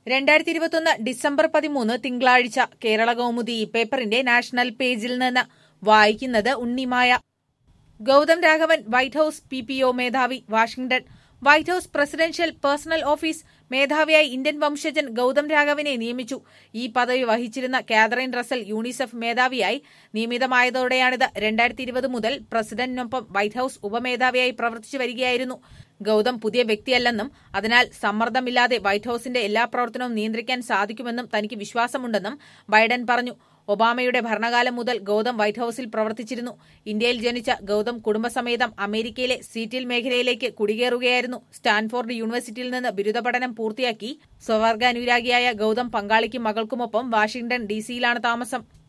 രണ്ടായിരത്തി ഇരുപത്തൊന്ന് ഡിസംബർ പതിമൂന്ന് തിങ്കളാഴ്ച കേരള കൗമുദി ഈ പേപ്പറിന്റെ നാഷണൽ പേജിൽ നിന്ന് വായിക്കുന്നത് Unnimaya Gautam Raghavan white house P P O മേധാവി Washington white house presidential personal office മേധാവിയായി ഇന്ത്യൻ വംശജൻ ഗൗതം രാഘവനെ നിയമിച്ചു ഈ പദവി വഹിച്ചിരുന്ന കാതറിൻ റസൽ യൂണിസെഫ് മേധാവിയായി നിയമിതമായതോടെയാണിത് രണ്ടായിരത്തി ഇരുപത് മുതൽ പ്രസിഡന്റിനൊപ്പം വൈറ്റ് ഹൌസ് ഉപമേധാവിയായി പ്രവർത്തിച്ചു വരികയായിരുന്നു ഗൗതം പുതിയ വ്യക്തിയല്ലെന്നും അതിനാൽ സമ്മർദ്ദമില്ലാതെ വൈറ്റ് ഹൌസിന്റെ എല്ലാ പ്രവർത്തനവും നിയന്ത്രിക്കാൻ സാധിക്കുമെന്നും തനിക്ക് വിശ്വാസമുണ്ടെന്നും ബൈഡൻ പറഞ്ഞു ഒബാമയുടെ ഭരണകാലം മുതൽ ഗൗതം വൈറ്റ് ഹൌസിൽ പ്രവർത്തിച്ചിരുന്നു ഇന്ത്യയിൽ ജനിച്ച ഗൗതം കുടുംബസമേതം അമേരിക്കയിലെ സീറ്റിൽ മേഖലയിലേക്ക് കുടികേറുകയായിരുന്നു സ്റ്റാൻഫോർഡ് യൂണിവേഴ്സിറ്റിയിൽ നിന്ന് ബിരുദ പഠനം പൂർത്തിയാക്കി സ്വവർഗാനുരാഗിയായ ഗൗതം പങ്കാളിക്കും മകൾക്കുമൊപ്പം വാഷിംഗ്ടൺ ഡിസിയിലാണ് താമസം